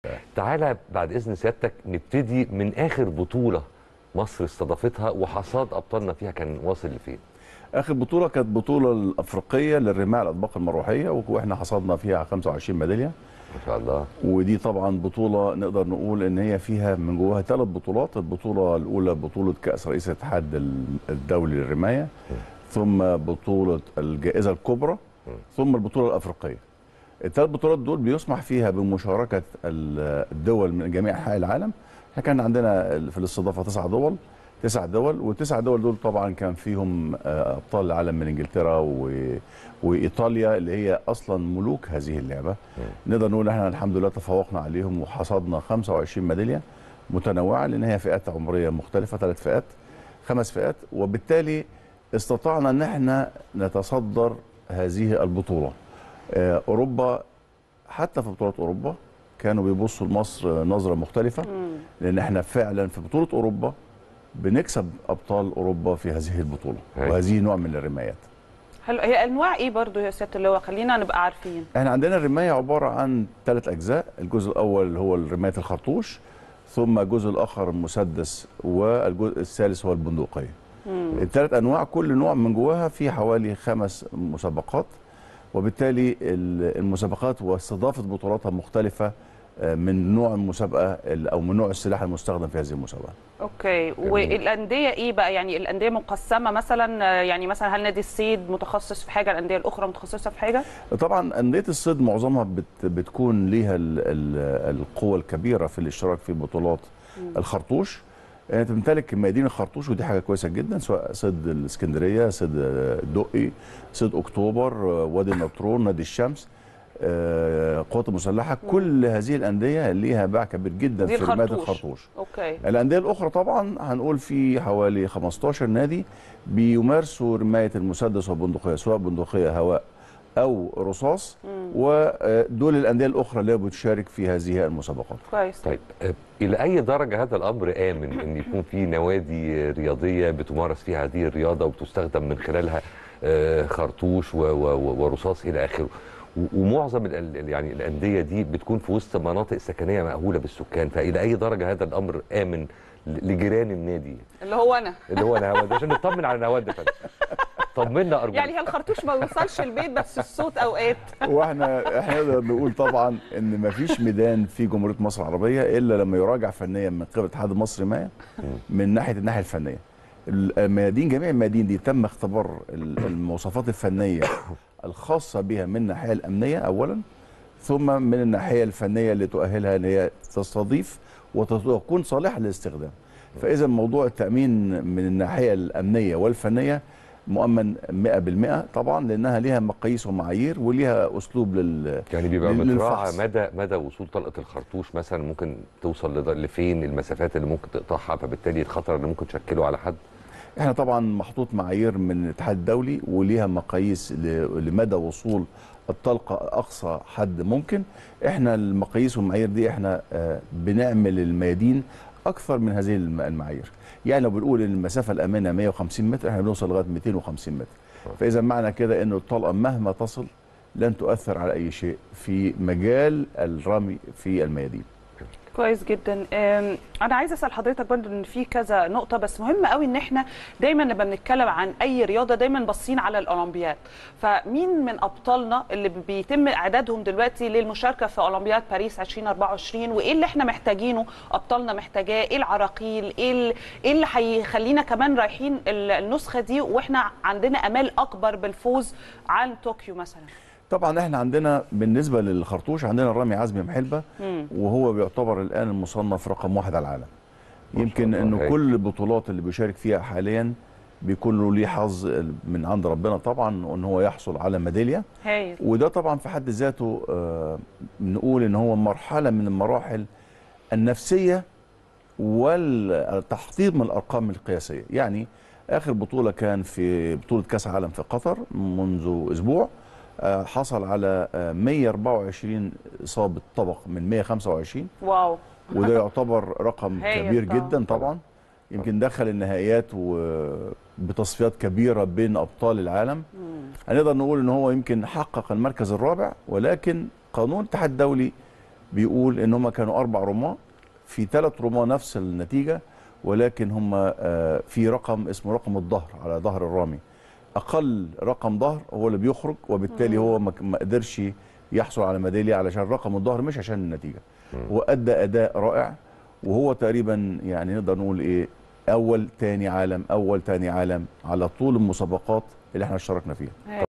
تعالى بعد اذن سيادتك نبتدي من اخر بطوله مصر استضافتها وحصاد ابطالنا فيها كان واصل لفين اخر بطوله كانت بطوله الافريقيه للرمايه الاطباق المروحيه واحنا حصدنا فيها 25 ميداليه ما شاء الله ودي طبعا بطوله نقدر نقول ان هي فيها من جواها ثلاث بطولات البطوله الاولى بطوله كاس رئيس الاتحاد الدولي للرمايه ثم بطوله الجائزه الكبرى ثم البطوله الافريقيه الثلاث بطولات دول بيسمح فيها بمشاركه الدول من جميع انحاء العالم احنا كان عندنا في الاستضافه تسع دول تسع دول والتسع دول دول طبعا كان فيهم ابطال العالم من انجلترا و... وايطاليا اللي هي اصلا ملوك هذه اللعبه نقدر نقول احنا الحمد لله تفوقنا عليهم وحصدنا 25 ميداليه متنوعه لان هي فئات عمريه مختلفه ثلاث فئات خمس فئات وبالتالي استطعنا ان احنا نتصدر هذه البطوله اوروبا حتى في بطولات اوروبا كانوا بيبصوا لمصر نظره مختلفه لان احنا فعلا في بطوله اوروبا بنكسب ابطال اوروبا في هذه البطوله هاي. وهذه نوع من الرمايات حلو هي انواع ايه برضو يا سياده اللواء خلينا نبقى عارفين احنا عندنا الرمايه عباره عن ثلاث اجزاء الجزء الاول هو رمايه الخرطوش ثم الجزء الاخر المسدس والجزء الثالث هو البندقيه الثلاث انواع كل نوع من جواها في حوالي خمس مسابقات وبالتالي المسابقات واستضافه بطولاتها مختلفه من نوع المسابقه او من نوع السلاح المستخدم في هذه المسابقه. اوكي والانديه ايه بقى يعني الانديه مقسمه مثلا يعني مثلا هل نادي الصيد متخصص في حاجه الانديه الاخرى متخصصه في حاجه؟ طبعا انديه الصيد معظمها بت بتكون ليها ال ال القوه الكبيره في الاشتراك في بطولات الخرطوش انت بتمتلك ميادين الخرطوش ودي حاجه كويسه جدا سواء صيد الاسكندريه صيد الدقي صيد اكتوبر وادي النطرون نادي الشمس القوات المسلحه كل هذه الانديه ليها باع كبير جدا دي في رمايه الخرطوش. الخرطوش اوكي الانديه الاخرى طبعا هنقول في حوالي 15 نادي بيمارسوا رمايه المسدس والبندقيه سواء بندقيه هواء او رصاص ودول الانديه الاخرى اللي بتشارك في هذه المسابقات كويس طيب آه، الى اي درجه هذا الامر امن ان يكون في نوادي رياضيه بتمارس فيها هذه الرياضه وتستخدم من خلالها آه، خرطوش و- و- ورصاص الى اخره و- ومعظم ال- ال- يعني الانديه دي بتكون في وسط مناطق سكنيه مأهوله بالسكان فالى اي درجه هذا الامر امن ل- لجيران النادي اللي هو انا اللي هو نهاوند عشان نطمن على نهاوند يا فندم طمنا ارجوك يعني هي الخرطوش ما بيوصلش البيت بس الصوت اوقات واحنا احنا نقدر نقول طبعا ان ما فيش ميدان في جمهوريه مصر العربيه الا لما يراجع فنيا من قبل الاتحاد المصري ما من ناحيه الناحيه الفنيه الميادين جميع الميادين دي تم اختبار ال- المواصفات الفنيه الخاصه بها من الناحيه الامنيه اولا ثم من الناحيه الفنيه اللي تؤهلها ان هي تستضيف وتكون صالحه للاستخدام فاذا موضوع التامين من الناحيه الامنيه والفنيه مؤمن 100% طبعا لانها ليها مقاييس ومعايير وليها اسلوب لل يعني بيبقى لل- متراعى للفحص. مدى مدى وصول طلقه الخرطوش مثلا ممكن توصل لد- لفين المسافات اللي ممكن تقطعها فبالتالي الخطر اللي ممكن تشكله على حد احنا طبعا محطوط معايير من الاتحاد الدولي وليها مقاييس ل- لمدى وصول الطلقه اقصى حد ممكن احنا المقاييس والمعايير دي احنا آه، بنعمل الميادين اكثر من هذه الم- المعايير يعني لو بنقول ان المسافه الامنه 150 متر احنا بنوصل لغايه 250 متر فاذا معنى كده انه الطلقه مهما تصل لن تؤثر على اي شيء في مجال الرمي في الميادين كويس جدا أم، انا عايزه اسال حضرتك برضو ان في كذا نقطه بس مهم قوي ان احنا دايما لما بنتكلم عن اي رياضه دايما باصين على الاولمبياد فمين من ابطالنا اللي بيتم اعدادهم دلوقتي للمشاركه في اولمبياد باريس 2024 وايه اللي احنا محتاجينه ابطالنا محتاجاه ايه العراقيل ايه ال- ايه اللي هيخلينا كمان رايحين ال- النسخه دي واحنا عندنا امال اكبر بالفوز عن طوكيو مثلا طبعا احنا عندنا بالنسبه للخرطوش عندنا رامي عزمي محلبه وهو بيعتبر الان المصنف رقم واحد على العالم يمكن الله، انه هايل. كل البطولات اللي بيشارك فيها حاليا بيكون له ليه حظ من عند ربنا طبعا ان هو يحصل على ميداليه هايل وده طبعا في حد ذاته آه، نقول ان هو مرحله من المراحل النفسيه والتحطيم الارقام القياسيه يعني اخر بطوله كان في بطوله كاس عالم في قطر منذ اسبوع آه، حصل على آه، 124 اصابه طبق من 125 واو وده يعتبر رقم هايل كبير طبعاً. جدا طبعا يمكن دخل النهائيات وبتصفيات كبيره بين ابطال العالم هنقدر نقول ان هو يمكن حقق المركز الرابع ولكن قانون الاتحاد الدولي بيقول ان هم كانوا اربع رماه في ثلاث رماه نفس النتيجه ولكن هم آه، في رقم اسمه رقم الظهر على ظهر الرامي اقل رقم ظهر هو اللي بيخرج وبالتالي هو ما ما قدرش يحصل على ميداليه علشان رقم الظهر مش عشان النتيجه وادى اداء رائع وهو تقريبا يعني نقدر نقول ايه اول تاني عالم اول تاني عالم على طول المسابقات اللي احنا اشتركنا فيها